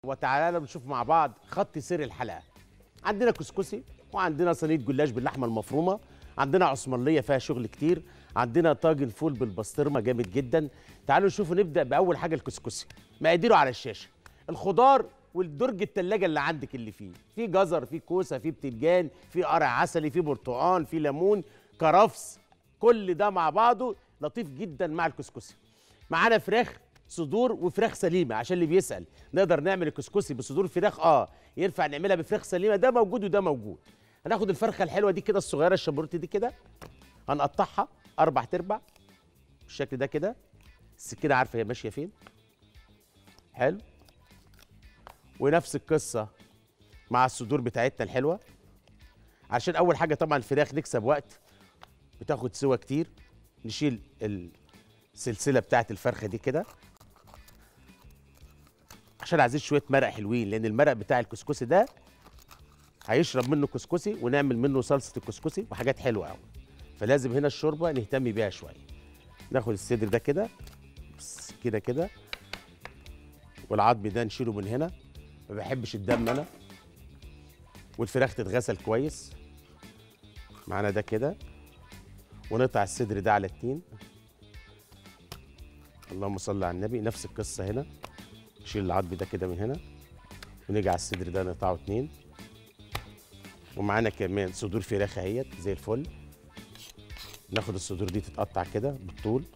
وتعالى نشوف مع بعض خط سير الحلقه عندنا كسكسي وعندنا صينيه جلاش باللحمه المفرومه عندنا عثمانيه فيها شغل كتير عندنا طاجن فول بالبسطرمه جامد جدا تعالوا نشوفوا نبدا باول حاجه الكسكسي مقاديره على الشاشه الخضار والدرج التلاجة اللي عندك اللي فيه في جزر في كوسه في بتنجان في قرع عسلي في برتقال في ليمون كرفس كل ده مع بعضه لطيف جدا مع الكسكسي معانا فراخ صدور وفراخ سليمه عشان اللي بيسال نقدر نعمل الكسكسي بصدور فراخ اه ينفع نعملها بفراخ سليمه ده موجود وده موجود هناخد الفرخه الحلوه دي كده الصغيره الشمبروتي دي كده هنقطعها اربع تربع بالشكل ده كده السكينه عارفه هي ماشيه فين حلو ونفس القصه مع الصدور بتاعتنا الحلوه عشان اول حاجه طبعا الفراخ نكسب وقت بتاخد سوا كتير نشيل السلسله بتاعت الفرخه دي كده عشان عايزين شويه مرق حلوين لان المرق بتاع الكسكسي ده هيشرب منه كسكسي ونعمل منه صلصه الكسكسي وحاجات حلوه قوي فلازم هنا الشوربه نهتم بيها شويه ناخد الصدر ده كده بس كده كده والعظم ده نشيله من هنا ما بحبش الدم انا والفراخ تتغسل كويس معانا ده كده ونقطع الصدر ده على اتنين اللهم صل على النبي نفس القصه هنا نشيل العظم ده كده من هنا ونيجي على الصدر ده نقطعه اتنين ومعانا كمان صدور فراخ اهيت زي الفل ناخد الصدور دي تتقطع كده بالطول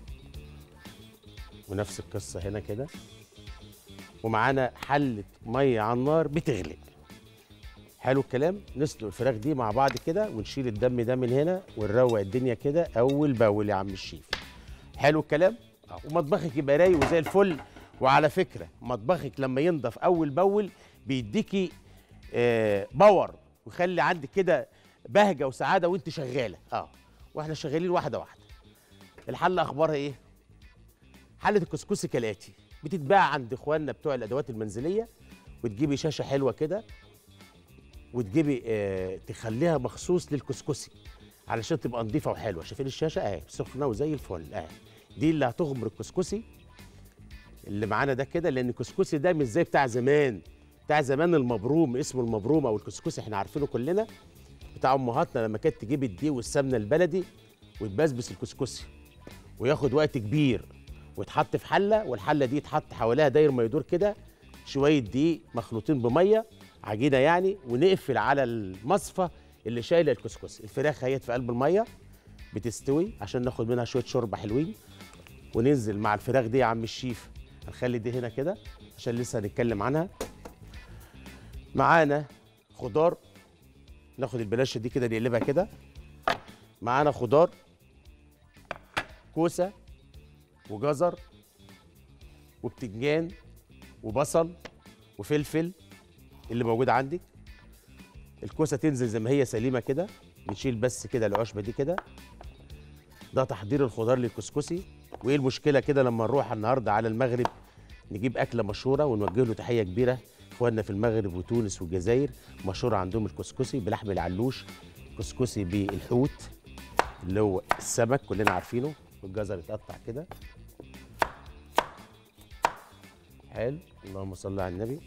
ونفس القصه هنا كده ومعانا حله ميه على النار بتغلي حلو الكلام نسلق الفراخ دي مع بعض كده ونشيل الدم ده من هنا ونروق الدنيا كده اول باول يا عم الشيف حلو الكلام آه، ومطبخك يبقى رايق وزي الفل وعلى فكره مطبخك لما ينضف اول باول بيديكي آه باور ويخلي عندك كده بهجه وسعاده وانت شغاله اه واحنا شغالين واحده واحده الحله اخبارها ايه حله الكسكسي كالاتي بتتباع عند اخواننا بتوع الادوات المنزليه وتجيبي شاشه حلوه كده وتجيبي آه تخليها مخصوص للكسكسي علشان تبقى نظيفه وحلوه شايفين الشاشه اهي سخنه وزي الفل اهي دي اللي هتغمر الكسكسي اللي معانا ده كده لان الكسكسي ده مش زي بتاع زمان بتاع زمان المبروم اسمه المبروم او الكسكسي احنا عارفينه كلنا بتاع امهاتنا لما كانت تجيب الدقيق والسمنه البلدي وتبسبس الكسكسي وياخد وقت كبير ويتحط في حله والحله دي يتحط حواليها داير ما يدور كده شويه دقيق مخلوطين بميه عجينه يعني ونقفل على المصفى اللي شايله الكسكسي الفراخ اهيت في قلب الميه بتستوي عشان ناخد منها شويه شوربه حلوين وننزل مع الفراخ دي يا عم الشيف هنخلي دي هنا كده عشان لسه هنتكلم عنها معانا خضار ناخد البلاشه دي كده نقلبها كده معانا خضار كوسه وجزر وبتنجان وبصل وفلفل اللي موجود عندك الكوسه تنزل زي ما هي سليمه كده نشيل بس كده العشبه دي كده ده تحضير الخضار للكسكسي وايه المشكله كده لما نروح النهارده على المغرب نجيب اكله مشهوره ونوجه له تحيه كبيره اخواننا في المغرب وتونس والجزائر مشهور عندهم الكسكسي بلحم العلوش كسكسي بالحوت اللي هو السمك كلنا عارفينه والجزر يتقطع كده حلو اللهم صل على النبي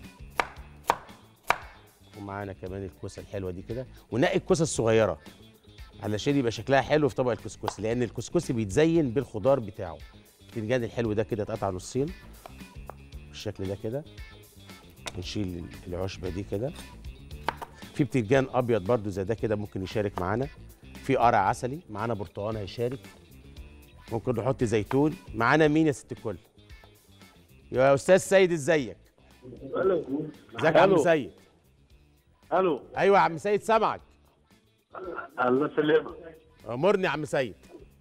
ومعانا كمان الكوسه الحلوه دي كده ونقي الكوسه الصغيره علشان يبقى شكلها حلو في طبق الكسكسي لان الكسكسي بيتزين بالخضار بتاعه البتنجان الحلو ده كده اتقطع نصين بالشكل ده كده نشيل العشبه دي كده في بتنجان ابيض برضو زي ده كده ممكن يشارك معانا في قرع عسلي معانا برتقال هيشارك ممكن نحط زيتون معانا مين يا ست الكل يا استاذ سيد ازيك ازيك يا عم ألو. سيد الو ايوه يا عم سيد سامعك الله يسلمك امرني يا عم سيد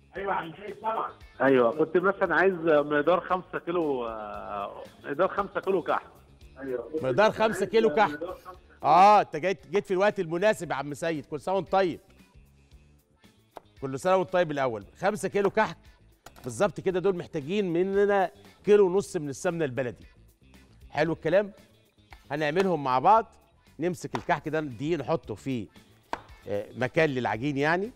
ايوه كنت مثلا عايز مقدار 5 كيلو آه، مقدار 5 كيلو كحك مقدار 5 كيلو كحك اه انت جيت جيت في الوقت المناسب يا عم سيد كل سنه وانت طيب كل سنه وانت طيب الاول 5 كيلو كحك بالظبط كده دول محتاجين مننا كيلو ونص من السمنه البلدي حلو الكلام هنعملهم مع بعض نمسك الكحك ده دي نحطه في آه، مكان للعجين يعني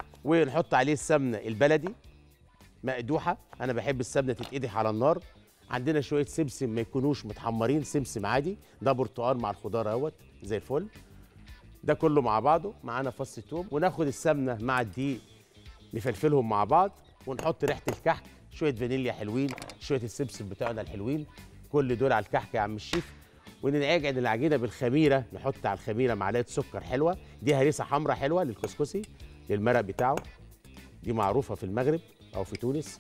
ونحط عليه السمنه البلدي مقدوحه انا بحب السمنه تتقدح على النار عندنا شويه سمسم ما يكونوش متحمرين سمسم عادي ده برتقال مع الخضار اهوت زي الفل ده كله مع بعضه معانا فص توم وناخد السمنه مع الدقيق نفلفلهم مع بعض ونحط ريحه الكحك شويه فانيليا حلوين شويه السمسم بتاعنا الحلوين كل دول على الكحك يا عم الشيف ونعجن العجينه بالخميره نحط على الخميره معلقه سكر حلوه دي هريسه حمراء حلوه للكسكسي للمرق بتاعه دي معروفه في المغرب او في تونس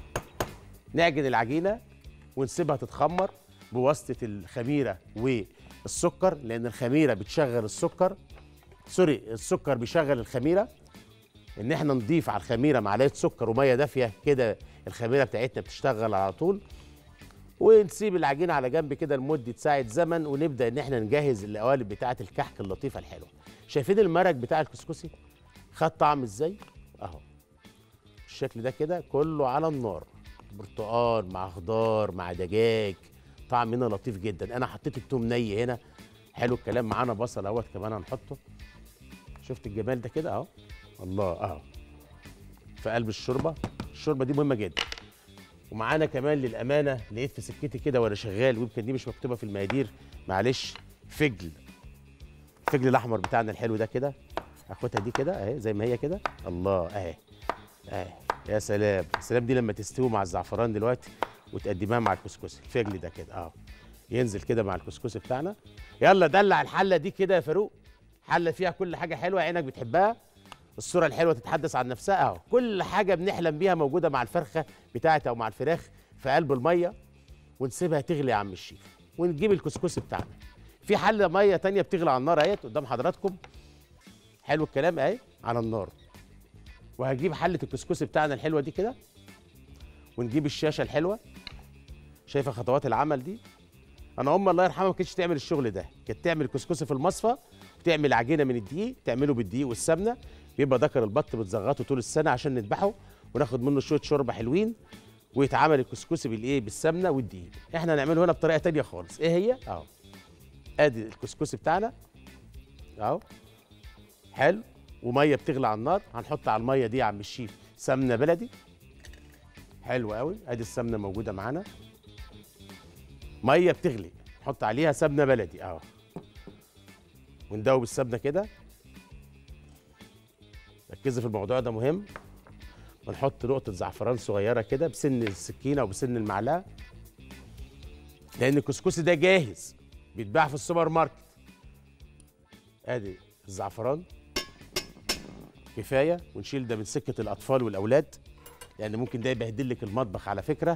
نعجن العجينه ونسيبها تتخمر بواسطه الخميره والسكر لان الخميره بتشغل السكر سوري السكر بيشغل الخميره ان احنا نضيف على الخميره معلقه سكر وميه دافيه كده الخميره بتاعتنا بتشتغل على طول ونسيب العجينه على جنب كده لمده ساعه زمن ونبدا ان احنا نجهز القوالب بتاعه الكحك اللطيفه الحلوه شايفين المرق بتاع الكسكسي خد طعم ازاي اهو الشكل ده كده كله على النار برتقال مع خضار مع دجاج طعم هنا لطيف جدا انا حطيت التوم ني هنا حلو الكلام معانا بصل اهوت كمان هنحطه شفت الجمال ده كده اهو الله اهو في قلب الشوربه الشوربه دي مهمه جدا ومعانا كمان للامانه لقيت في سكتي كده وانا شغال ويمكن دي مش مكتوبه في المقادير معلش فجل الفجل الاحمر بتاعنا الحلو ده كده هاخدها دي كده اهي زي ما هي كده الله اهي اهي يا سلام يا سلام دي لما تستوي مع الزعفران دلوقتي وتقدمها مع الكسكسي الفجل ده كده اه ينزل كده مع الكسكسي بتاعنا يلا دلع الحله دي كده يا فاروق حله فيها كل حاجه حلوه عينك بتحبها الصوره الحلوه تتحدث عن نفسها اهو كل حاجه بنحلم بيها موجوده مع الفرخه بتاعتها او مع الفراخ في قلب الميه ونسيبها تغلي يا عم الشيف ونجيب الكسكسي بتاعنا في حله ميه تانية بتغلي على النار اهيت قدام حضراتكم حلو الكلام اهي على النار وهجيب حله الكسكسي بتاعنا الحلوه دي كده ونجيب الشاشه الحلوه شايفه خطوات العمل دي انا امي الله يرحمها ما كانتش تعمل الشغل ده كانت تعمل الكسكسي في المصفى وتعمل عجينه من الدقيق تعمله بالدقيق والسمنه بيبقى ذكر البط بتزغطه طول السنه عشان نذبحه وناخد منه شويه شوربه حلوين ويتعمل الكسكسي بالايه بالسمنه والدقيق احنا هنعمله هنا بطريقه تانية خالص ايه هي اهو ادي الكسكسي بتاعنا اهو حلو وميه بتغلي على النار هنحط على الميه دي يا عم الشيف سمنه بلدي حلو قوي ادي السمنه موجوده معانا ميه بتغلي نحط عليها سمنه بلدي اهو وندوب السمنه كده ركزي في الموضوع ده مهم ونحط نقطه زعفران صغيره كده بسن السكينه وبسن المعلقه لان الكسكسي ده جاهز بيتباع في السوبر ماركت ادي الزعفران كفايه ونشيل ده من سكه الاطفال والاولاد لان ممكن ده يبهدل لك المطبخ على فكره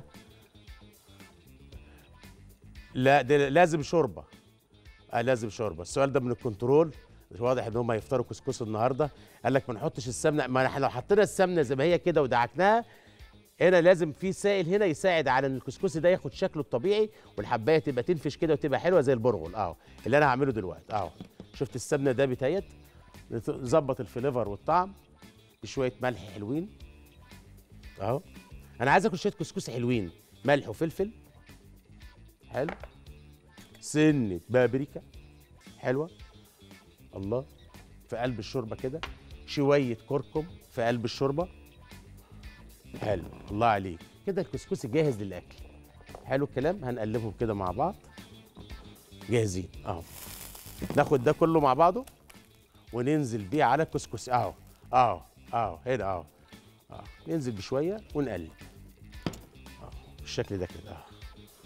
لا ده لازم شوربه آه لازم شوربه السؤال ده من الكنترول واضح ان هم هيفطروا كسكس النهارده قال لك ما نحطش السمنه ما احنا لو حطينا السمنه زي ما هي كده ودعكناها هنا لازم في سائل هنا يساعد على ان الكسكسي ده ياخد شكله الطبيعي والحبايه تبقى تنفش كده وتبقى حلوه زي البرغل اهو اللي انا هعمله دلوقتي اهو شفت السمنه ده بتايت نظبط الفليفر والطعم بشويه ملح حلوين اهو انا عايز اكل شويه كسكسي حلوين ملح وفلفل حلو سنه بابريكا حلوه الله في قلب الشوربه كده شويه كركم في قلب الشوربه حلو الله عليك كده الكسكسي جاهز للاكل حلو الكلام هنقلبهم كده مع بعض جاهزين اهو ناخد ده كله مع بعضه وننزل بيه على الكسكسي اهو اهو اهو هنا اهو اهو ننزل بشويه ونقلب اهو بالشكل ده كده اهو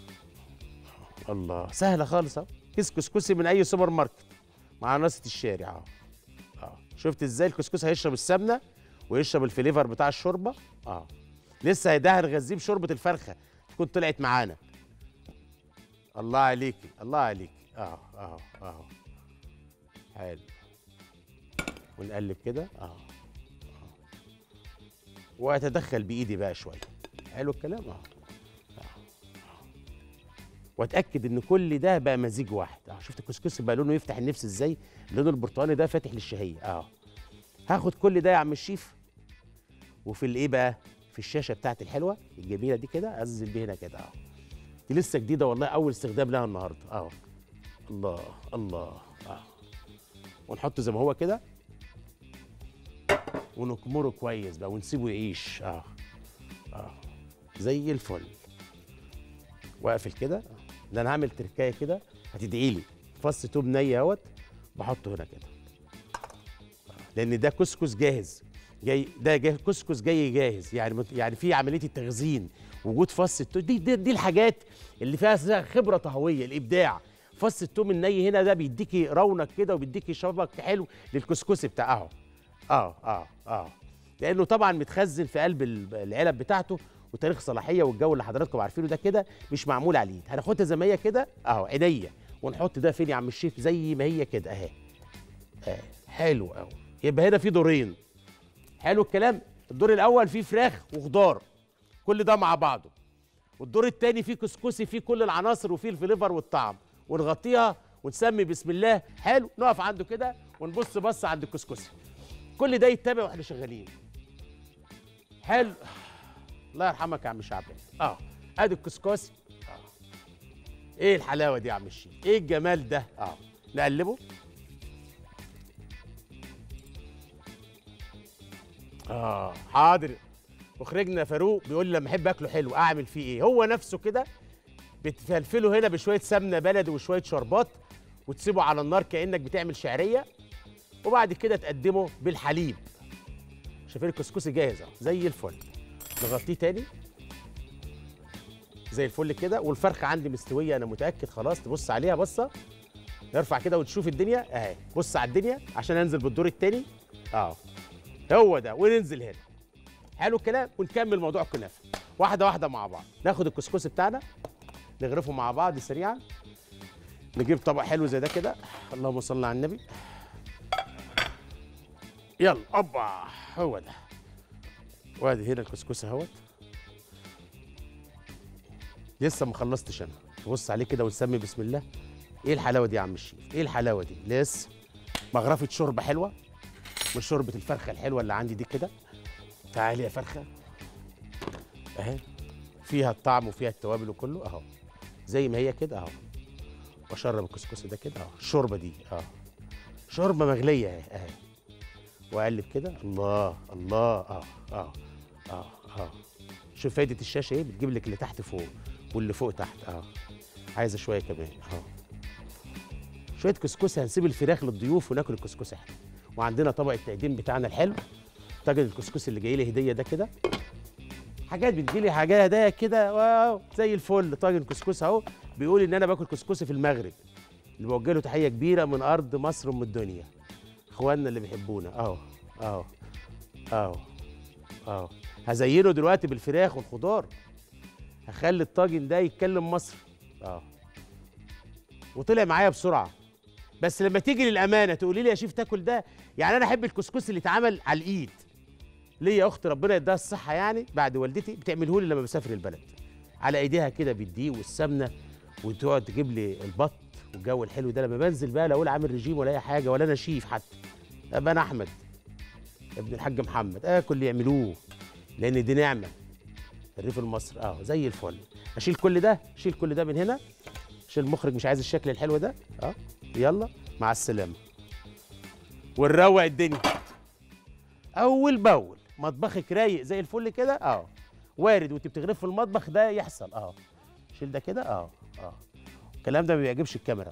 الله سهله خالص اهو كيس كسكسي من اي سوبر ماركت مع ناصيه الشارع اهو اه شفت ازاي الكسكسي هيشرب السمنه ويشرب الفليفر بتاع الشوربه اه لسه هيدهن غزيه بشوربه الفرخه تكون طلعت معانا الله عليكي الله عليكي اه اه اه حلو ونقلب كده اه آه. واتدخل بايدي بقى شويه حلو الكلام اه واتاكد ان كل ده بقى مزيج واحد اه شفت الكسكسي بقى لونه يفتح النفس ازاي اللون البرتقالي ده فاتح للشهيه اه هاخد كل ده يا عم الشيف وفي الايه بقى في الشاشه بتاعتي الحلوه الجميله دي كده انزل بيه هنا كده اه دي لسه جديده والله اول استخدام لها النهارده اه الله الله اه ونحطه زي ما هو كده ونكمره كويس بقى ونسيبه يعيش اه اه زي الفل واقفل كده ده انا هعمل تركايه كده هتدعي لي فص توم ني اهوت بحطه هنا كده لان ده كسكس جاهز جاي ده جاي كسكس جاي جاهز يعني مت- يعني في عمليه التخزين وجود فص التوم دي, دي دي الحاجات اللي فيها خبره طهويه الابداع فص التوم الني هنا ده بيديكي رونق كده وبيديكي شبك حلو للكسكسي بتاعه اه اه اه لانه طبعا متخزن في قلب ال- العلب بتاعته وتاريخ صلاحيه والجو اللي حضراتكم عارفينه ده كده مش معمول عليه هناخدها زي ما هي كده اهو عينيا ونحط ده فين يا عم الشيف زي ما هي كده اهي آه. حلو قوي يبقى هنا في دورين حلو الكلام الدور الاول فيه فراخ وخضار كل ده مع بعضه والدور الثاني فيه كسكسي فيه كل العناصر وفيه الفليفر والطعم ونغطيها ونسمي بسم الله حلو نقف عنده كده ونبص بص عند الكسكسي كل ده يتبع واحنا شغالين حلو الله يرحمك يا عم شعبان اه ادي الكسكسي اه ايه الحلاوه دي يا عم الشيخ ايه الجمال ده اه نقلبه اه حاضر مخرجنا فاروق بيقول لي لما احب اكله حلو اعمل فيه ايه هو نفسه كده بتفلفله هنا بشويه سمنه بلدي وشويه شربات وتسيبه على النار كانك بتعمل شعريه وبعد كده تقدمه بالحليب شايفين الكسكسي جاهز اهو زي الفل نغطيه تاني زي الفل كده والفرخه عندي مستويه انا متاكد خلاص تبص عليها بصه نرفع كده وتشوف الدنيا اهي بص على الدنيا عشان انزل بالدور التاني اه هو ده وننزل هنا حلو الكلام ونكمل موضوع الكنافه واحده واحده مع بعض ناخد الكسكسي بتاعنا نغرفه مع بعض سريعا نجيب طبق حلو زي ده كده اللهم صل على النبي يلا اوبا هو ده وادي هنا الكسكسي اهوت لسه ما خلصتش انا نبص عليه كده ونسمي بسم الله ايه الحلاوه دي يا عم الشيف ايه الحلاوه دي لسه مغرفه شوربه حلوه مش شوربه الفرخه الحلوه اللي عندي دي كده تعالي يا فرخه اهي فيها الطعم وفيها التوابل وكله اهو زي ما هي كده اهو واشرب الكسكسي ده كده اهو الشوربه دي اهو شوربه مغليه اهي اهي واقلب كده الله الله اه اه اه اه شوف فايده الشاشه ايه بتجيب لك اللي تحت فوق واللي فوق تحت اه عايزه شويه كمان اه شويه كسكسي هنسيب الفراخ للضيوف وناكل الكسكسي احنا وعندنا طبق التقديم بتاعنا الحلو طاجن الكسكسي اللي جاي لي هديه ده كده حاجات بتجي لي حاجات هدايا كده واو زي الفل طاجن كسكسي اهو بيقول ان انا باكل كسكسي في المغرب اللي بوجه له تحيه كبيره من ارض مصر ام الدنيا اخواننا اللي بيحبونا اهو اهو اهو اهو هزينه دلوقتي بالفراخ والخضار هخلي الطاجن ده يتكلم مصر اه وطلع معايا بسرعه بس لما تيجي للامانه تقولي لي يا شيف تاكل ده يعني انا احب الكسكسي اللي اتعمل على الايد ليا اخت ربنا يديها الصحه يعني بعد والدتي بتعمله لي لما بسافر البلد على ايديها كده بالدقيق والسمنه وتقعد تجيب لي البط والجو الحلو ده لما بنزل بقى لا اقول عامل رجيم ولا اي حاجه ولا انا شيف حتى ابقى انا احمد ابن الحاج محمد اكل اللي يعملوه لان دي نعمه الريف المصري اه زي الفل اشيل كل ده اشيل كل ده من هنا عشان المخرج مش عايز الشكل الحلو ده اه يلا مع السلامه ونروق الدنيا اول باول مطبخك رايق زي الفل كده اه وارد وانت بتغرف في المطبخ ده يحصل اه شيل ده كده اه اه الكلام ده ما بيعجبش الكاميرا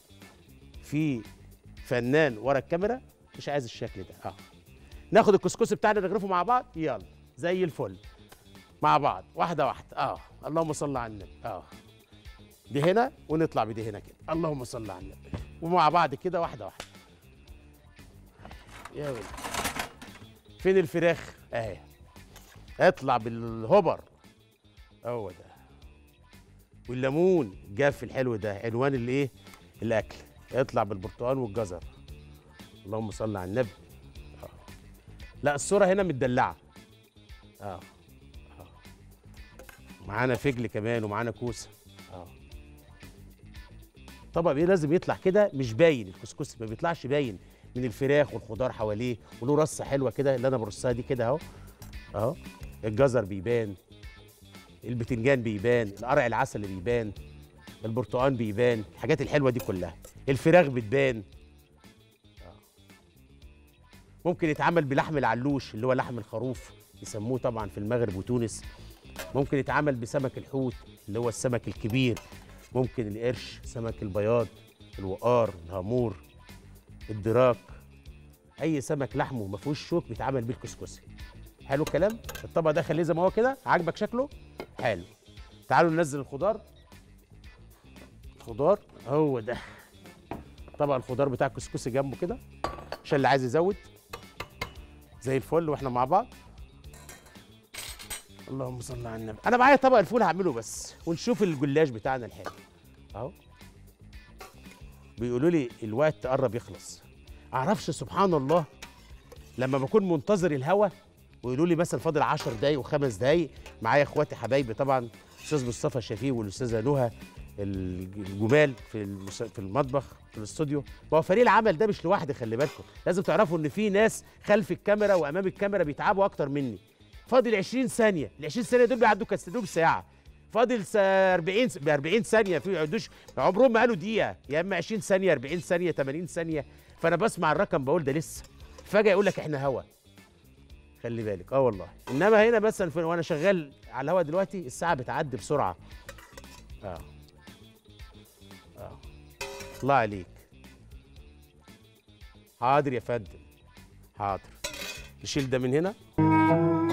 في فنان ورا الكاميرا مش عايز الشكل ده اه ناخد الكسكسي بتاعنا نغرفه مع بعض يلا زي الفل مع بعض واحده واحده اه اللهم صل على النبي اه دي هنا ونطلع بدي هنا كده اللهم صل على النبي ومع بعض كده واحده واحده يا ولد فين الفراخ اهي اطلع بالهبر هو ده والليمون الجاف الحلو ده عنوان الايه الاكل اطلع بالبرتقال والجزر اللهم صل على النبي آه. لا الصوره هنا متدلعه اه اه معانا فجل كمان ومعانا كوسه اه طبق ايه لازم يطلع كده مش باين الكسكسي ما بيطلعش باين من الفراخ والخضار حواليه وله رصه حلوه كده اللي انا برصها دي كده اهو اهو الجزر بيبان البتنجان بيبان القرع العسل بيبان البرتقال بيبان الحاجات الحلوه دي كلها الفراخ بتبان آه. ممكن يتعمل بلحم العلوش اللي هو لحم الخروف يسموه طبعا في المغرب وتونس ممكن يتعمل بسمك الحوت اللي هو السمك الكبير ممكن القرش سمك البياض الوقار الهامور الدراك اي سمك لحمه ما فيهوش شوك بيتعمل بيه الكسكسي حلو الكلام الطبق ده خليه زي ما هو كده عاجبك شكله حلو تعالوا ننزل الخضار الخضار هو ده طبق الخضار بتاع الكسكسي جنبه كده عشان اللي عايز يزود زي الفل واحنا مع بعض اللهم صل على النبي انا معايا طبق الفول هعمله بس ونشوف الجلاش بتاعنا الحلو اهو بيقولوا لي الوقت قرب يخلص اعرفش سبحان الله لما بكون منتظر الهوا ويقولوا لي مثلا فاضل 10 دقايق وخمس دقايق معايا اخواتي حبايبي طبعا الاستاذ مصطفى شفيق والاستاذه نهى الجمال في المس- في المطبخ في الاستوديو ما هو فريق العمل ده مش لوحدي خلي بالكم لازم تعرفوا ان في ناس خلف الكاميرا وامام الكاميرا بيتعبوا اكتر مني فاضل 20 ثانيه ال 20 ثانيه دول بيعدوا كاستدوم ساعه فاضل س- 40 س- ب 40 ثانيه في يعدوش عمرهم ما قالوا دقيقه يا اما 20 ثانيه 40 ثانيه 80 ثانيه فانا بسمع الرقم بقول ده لسه فجاه يقول لك احنا هوا خلي بالك اه والله انما هنا مثلا في- وانا شغال على الهوا دلوقتي الساعه بتعدي بسرعه اه اه الله عليك حاضر يا فندم حاضر نشيل ده من هنا